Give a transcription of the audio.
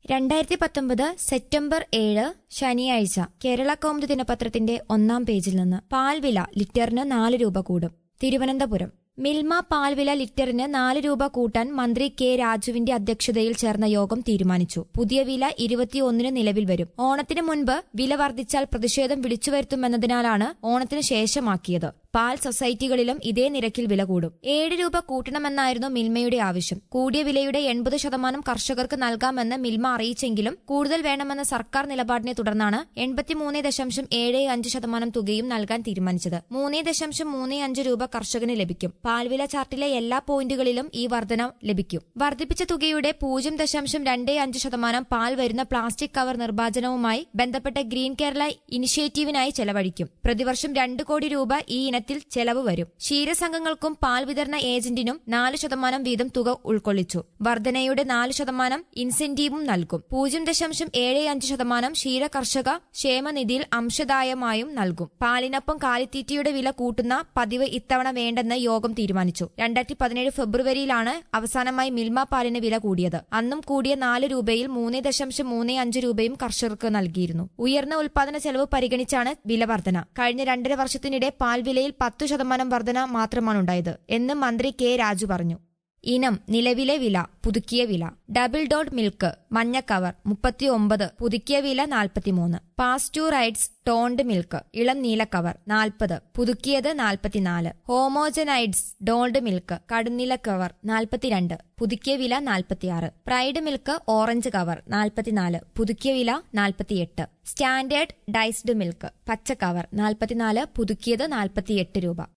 രണ്ടായിരത്തി പത്തൊമ്പത് സെപ്റ്റംബർ ഏഴ് ശനിയാഴ്ച കേരള കൗമുദി ദിനപത്രത്തിന്റെ ഒന്നാം പേജിൽ നിന്ന് പാൽവില ലിറ്ററിന് നാല് രൂപ കൂടും തിരുവനന്തപുരം മിൽമ പാൽവില ലിറ്ററിന് നാല് രൂപ കൂട്ടാൻ മന്ത്രി കെ രാജുവിന്റെ അധ്യക്ഷതയിൽ ചേർന്ന യോഗം തീരുമാനിച്ചു പുതിയ വില ഇരുപത്തിയൊന്നിന് നിലവിൽ വരും ഓണത്തിന് മുൻപ് വില വർദ്ധിച്ചാൽ പ്രതിഷേധം വിളിച്ചുവരുത്തുമെന്നതിനാലാണ് ഓണത്തിന് ശേഷമാക്കിയത് പാൽ സൊസൈറ്റികളിലും ഇതേ നിരക്കിൽ വില കൂടും ഏഴ് രൂപ കൂട്ടണമെന്നായിരുന്നു മിൽമയുടെ ആവശ്യം കൂടിയ വിലയുടെ എൺപത് ശതമാനം കർഷകർക്ക് നൽകാമെന്ന് മിൽമ അറിയിച്ചെങ്കിലും കൂടുതൽ വേണമെന്ന സർക്കാർ നിലപാടിനെ തുടർന്നാണ് എൺപത്തിമൂന്ന് ദശാംശം ഏഴ് അഞ്ച് ശതമാനം തുകയും നൽകാൻ തീരുമാനിച്ചത് മൂന്ന് ദശാംശം മൂന്ന് അഞ്ച് രൂപ കർഷകന് ലഭിക്കും പാൽവില ചാർട്ടിലെ എല്ലാ പോയിന്റുകളിലും ഈ വർധന ലഭിക്കും വർദ്ധിപ്പിച്ച തുകയുടെ പൂജ്യം ദശാംശം രണ്ട് അഞ്ച് ശതമാനം പാൽ വരുന്ന പ്ലാസ്റ്റിക് കവർ നിർമ്മാർജ്ജനവുമായി ബന്ധപ്പെട്ട ഗ്രീൻ കേരള ഇനിഷ്യേറ്റീവിനായി ചെലവഴിക്കും പ്രതിവർഷം രണ്ട് കോടി രൂപ ഈ ഇനത്തിൽ ചെലവ് വരും ക്ഷീരസംഘങ്ങൾക്കും പാൽ വിതരണ ഏജന്റിനും നാല് ശതമാനം വീതം തുക ഉൾക്കൊള്ളിച്ചു വർധനയുടെ നാല് ശതമാനം ഇൻസെന്റീവും നൽകും പൂജ്യം ദശാംശം ഏഴ് അഞ്ച് ശതമാനം ക്ഷീര കർഷക ക്ഷേമനിധിയിൽ അംശദായമായും നൽകും പാലിനൊപ്പം കാലിത്തീറ്റയുടെ വില കൂട്ടുന്ന പതിവ് ഇത്തവണ വേണ്ടെന്ന് യോഗം തീരുമാനിച്ചു രണ്ടായിരത്തി പതിനേഴ് ഫെബ്രുവരിയിലാണ് അവസാനമായി മിൽമ പാലിന് വില കൂടിയത് അന്നും കൂടിയ നാല് രൂപയിൽ മൂന്ന് ദശാംശം മൂന്ന് അഞ്ച് രൂപയും കർഷകർക്ക് നൽകിയിരുന്നു ഉയർന്ന ഉൽപാദന ചെലവ് പരിഗണിച്ചാണ് വില വർധന കഴിഞ്ഞ രണ്ടര വർഷത്തിനിടെ പാൽ വിലയിൽ പത്തു ശതമാനം വർധന മാത്രമാണുണ്ടായത് എന്ന് മന്ത്രി കെ രാജു പറഞ്ഞു ഇനം നിലവിലെ വില പുതുക്കിയ വില ഡബിൾ ഡോട്ട് മിൽക്ക് മഞ്ഞ കവർ മുപ്പത്തിയൊമ്പത് പുതുക്കിയ വില നാൽപ്പത്തിമൂന്ന് പാസ്റ്റൂറൈഡ്സ് ടോണ്ട് മിൽക്ക് ഇളം നീല കവർ നാൽപ്പത് പുതുക്കിയത് നാൽപ്പത്തിനാല് ഹോമോജനൈഡ്സ് ഡോൾഡ് മിൽക്ക് കടുന്നില കവർ നാൽപ്പത്തിരണ്ട് പുതുക്കിയ വില നാൽപ്പത്തിയാറ് പ്രൈഡ് മിൽക്ക് ഓറഞ്ച് കവർ നാൽപ്പത്തിനാല് പുതുക്കിയ വില നാൽപ്പത്തിയെട്ട് സ്റ്റാൻഡേർഡ് ഡൈസ്ഡ് മിൽക്ക് പച്ച കവർ നാൽപ്പത്തിനാല് പുതുക്കിയത് നാൽപ്പത്തിയെട്ട് രൂപ